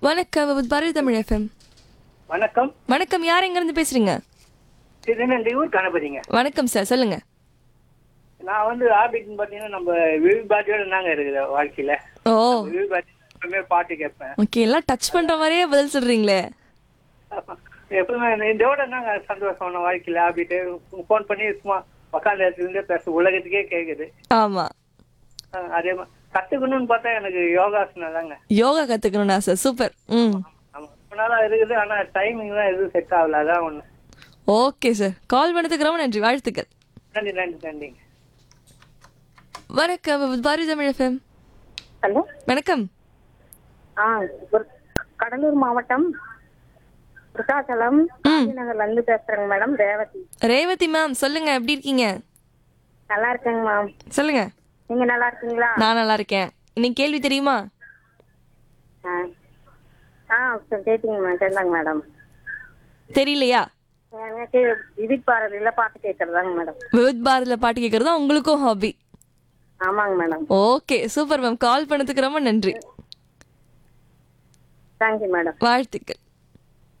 வணக்கம் with Bharathi Tamil FM வணக்கம் வணக்கம் யார் எங்க இருந்து பேசுறீங்க திருநெல்வேலூர் கணபதிங்க வணக்கம் சார் சொல்லுங்க நான் வந்து ஆபிட்னு பார்த்தீங்கன்னா நம்ம விவிபாட்டியோட நாங்க இருக்குது வாழ்க்கையில ஓ விவிபாட்டி எப்பவுமே பாட்டு கேட்பேன் ஓகே எல்லாம் டச் பண்ற மாதிரியே பதில் சொல்றீங்களே எப்பவுமே இதோட நாங்க சந்தோஷமான வாழ்க்கையில ஆபிட்டு ஃபோன் பண்ணி சும்மா உக்காந்த இடத்துல இருந்தே பேச உலகத்துக்கே கேக்குது ஆமா அஹ் அதே மாதிரி கத்துக்கணும்னு பார்த்தா எனக்கு யோகாசனம் தாங்க யோகா கத்துக்கணும்னா சார் சூப்பர் ம் ஆமா ரொம்ப நாளா இருக்குது ஆனா டைமிங் தான் எதுவும் செட் ஆகல அதான் ஒண்ணு ஓகே சார் கால் பண்ணதுக்கு ரொம்ப நன்றி வாழ்த்துக்கள் நன்றி நன்றி நன்றிங்க வணக்கம் with Bharathi Tamil FM hello வணக்கம் ஆ ஒரு கடலூர் மாவட்டம் விருத்தாச்சலம் நகர்ல இருந்து பேசுறேங்க மேடம் ரேவதி ரேவதி மேம் சொல்லுங்க எப்படி இருக்கீங்க நல்லா இருக்கேங்க மேம் சொல்லுங்க நீங்க நல்லா இருக்கீங்களா நான் நல்லா இருக்கேன் இன்னைக்கு கேள்வி தெரியுமா ஆ ஆ சரி, கேட்டீங்க மேம் கேட்டாங்க மேடம் தெரியலையா எனக்கு விதிட் பாரதியில பாட்டு கேட்கறதாங்க மேடம் வித் பாரதில பாட்டு கேட்கறது தான் உங்களுக்கும் ஹாபி ஆமாங்க madam okay super ma'am call பண்ணதுக்கு ரொம்ப நன்றி தேங்க்யூ மேடம் வாழ்த்துக்கள்